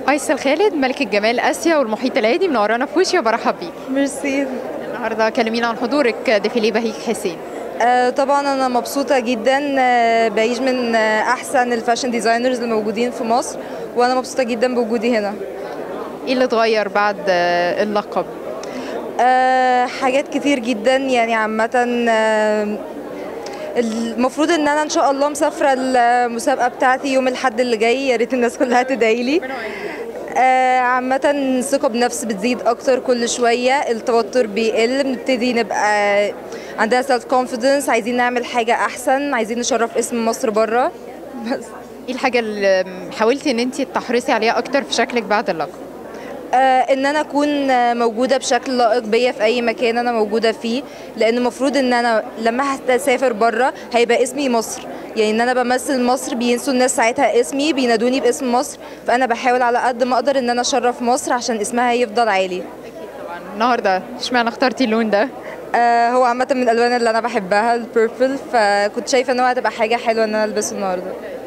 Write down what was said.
فيصل خالد ملك الجمال اسيا والمحيط الهادي منورانا في وشي وبرحب بيك ميرسي النهارده كلمينا عن حضورك ديفيلي بهيج حسين آه طبعا انا مبسوطه جدا آه بعيش من آه احسن الفاشن ديزاينرز اللي موجودين في مصر وانا مبسوطه جدا بوجودي هنا ايه اللي اتغير بعد آه، اللقب آه حاجات كتير جدا يعني عامه آه المفروض ان انا ان شاء الله مسافره المسابقه بتاعتي يوم الاحد اللي جاي يا ريت الناس كلها تدعي لي آه، عامة الثقة بنفس بتزيد أكتر كل شوية التوتر بيقل بنبتدي نبقى عندنا سيلف كونفيدنس عايزين نعمل حاجة أحسن عايزين نشرف اسم مصر بره بس ايه الحاجه اللي حاولتي ان انت تحرصي عليها اكتر في شكلك بعد اللقب آه، ان انا اكون آه، موجوده بشكل لائق بيا في اي مكان انا موجوده فيه لان المفروض ان انا لما هسافر بره هيبقى اسمي مصر يعني ان انا بمثل مصر بينسوا الناس ساعتها اسمي بينادوني باسم مصر فانا بحاول على قد ما اقدر ان انا اشرف مصر عشان اسمها يفضل عالي طبعا النهارده اشمعنى اخترتي اللون ده آه هو عامه من الالوان اللي انا بحبها البيربل فكنت شايفه ان هو هتبقى حاجه حلوه ان انا البسه النهارده